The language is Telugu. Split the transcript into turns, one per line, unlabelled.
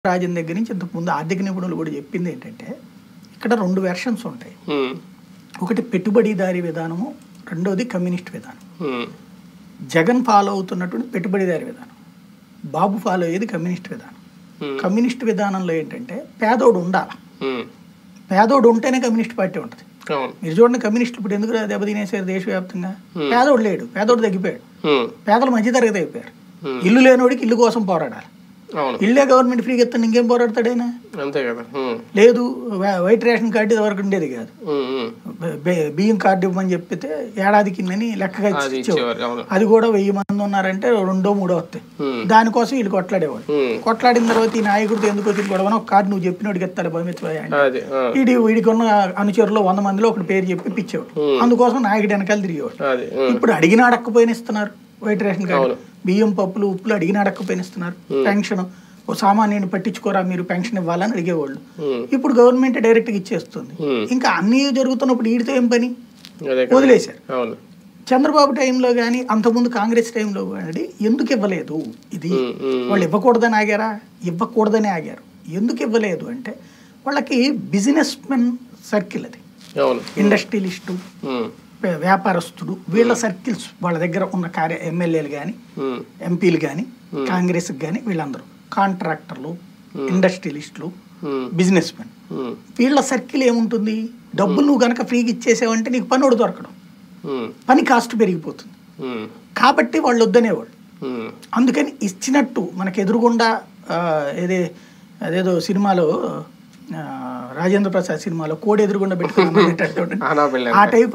రాజన్ దగ్గర నుంచి ఇంతకుముందు ఆర్థిక నిపుణులు కూడా చెప్పింది ఏంటంటే ఇక్కడ రెండు వెర్షన్స్ ఉంటాయి
ఉమ్,
ఒకటి పెట్టుబడిదారీ విధానము రెండోది కమ్యూనిస్ట్ విధానం
ఉమ్,
జగన్ ఫాలో అవుతున్నటువంటి పెట్టుబడిదారీ విధానం బాబు ఫాలో అయ్యేది కమ్యూనిస్ట్ విధానం
Hmm.
కమ్యూనిస్ట్ విధానంలో ఏంటంటే పేదోడు ఉండాలి
ఉమ్,
పేదోడు ఉంటేనే కమ్యూనిస్ట్ పార్టీ ఉంటుంది
అవును
మీరు చూడండి కమ్యూనిస్టులు ఇప్పుడు ఎందుకు దెబ్బతినేసారు దేశవ్యాప్తంగా పేదోడు లేడు పేదోడు తగ్గిపోయాడు
ఉమ్,
పేదలు మధ్యతరగతి అయిపోయారు
Hmm.
ఇల్లు లేనోడికి ఇల్లు కోసం పోరాడాలి
అవును
ఇల్లే గవర్నమెంట్ ఫ్రీగా ఇస్తాను ఇంకేం పోరాడతాడైనా
అంతే కదా ఉమ్,
లేదు వై- వైట్ రేషన్ కార్డు ఇది వరకు ఉండేది కాదు
ఉమ్, ఉమ్.
బె- బె- బియ్యం కార్డు ఇవ్వమని చెప్పితే ఏడాదికి ఇన్నని లెక్కగా
అది
ఇచ్చేవారు
ఇచ్చేవారు అవును
అది కూడా వెయ్యి మంది ఉన్నారంటే రెండో మూడో వస్తాయి
ఉమ్,
దానికోసం వీళ్ళు కొట్లాడేవాడు
ఉమ్,
కొట్లాడిన తర్వాత ఈ నాయకుడితో ఎందుకు వచ్చింది గొడవనో ఒక కార్డు నువ్వు చెప్పినోడికి ఎత్తాలి పంపించబోయా
అది ఆ,
వీడి వీడికి ఉన్న అనుచరులు వంద మందిలో ఒకటి పేరు చెప్పి పిచ్చేవాడు అందుకోసం నాయకుడు వెనకాల తిరిగేవాడు
అది ఉమ్,
ఇప్పుడు అడిగిన అడక్కపోయిన ఇస్తున్నారు వైట్ రేషన్ కార్డు
అవును.
బియ్యం పప్పులు ఉప్పులు అడిగిన అడక్కపోయిన ఇస్తున్నారు పెన్షన్ ఓ సామాన్యుని పట్టించుకోరా మీరు పెన్షన్ ఇవ్వాలని అడిగేవాళ్ళు
ఉమ్,
ఇప్పుడు గవర్నమెంట్ డైరెక్ట్గా ఇచ్చేస్తుంది
ఉమ్,
ఇంకా అన్నీ జరుగుతున్నప్పుడు వీడితో ఏం పని
అదే కదా
వదిలేశారు
అవును
చంద్రబాబు టైంలో కానీ అంతకుముందు కాంగ్రెస్ టైంలో కానీ ఎందుకు ఇవ్వలేదు ఇది
ఉమ్, ఉమ్,
వాళ్ళు ఇవ్వకూడదని ఆగారా ఇవ్వకూడదని ఆగారు ఎందుకు ఇవ్వలేదు అంటే వాళ్ళకి బిజినెస్ మెన్ సర్కిల్ అది
అవును
ఇండస్ట్రియలిస్టు
ఉమ్,
వ్య- వ్యాపారస్తుడు వీళ్ళ సర్కిల్స్ వాళ్ళ దగ్గర ఉన్న కార్య ఎమ్మెల్యేలు కానీ
ఉమ్,
ఎంపీలు కానీ కాంగ్రెస్కి కానీ వీళ్ళందరూ కాంట్రాక్టర్లు ఇండస్ట్రియలిస్టులు
ఉమ్,
బిజినెస్ మెన్
ఉమ్,
వీళ్ళ సర్కిల్ ఏముంటుంది డబ్బులు నువ్వు కనుక ఫ్రీగా ఇచ్చేసావంటే నీకు పనుడు దొరకడం
ఉమ్,
పని కాస్ట్ పెరిగిపోతుంది
ఉమ్,
కాబట్టి వాళ్ళు వద్దనేవాళ్ళు
ఉమ్,
అందుకని ఇచ్చినట్టు మనకు ఎదురుగుండా ఆ, ఏదే అదేదో సినిమాలో ఆ, రాజేంద్ర ప్రసాద్ సినిమాలో కోడి ఎదురుగుండా పెట్టుకుని
ఆనా పెళ్ళి
ఆ టైప్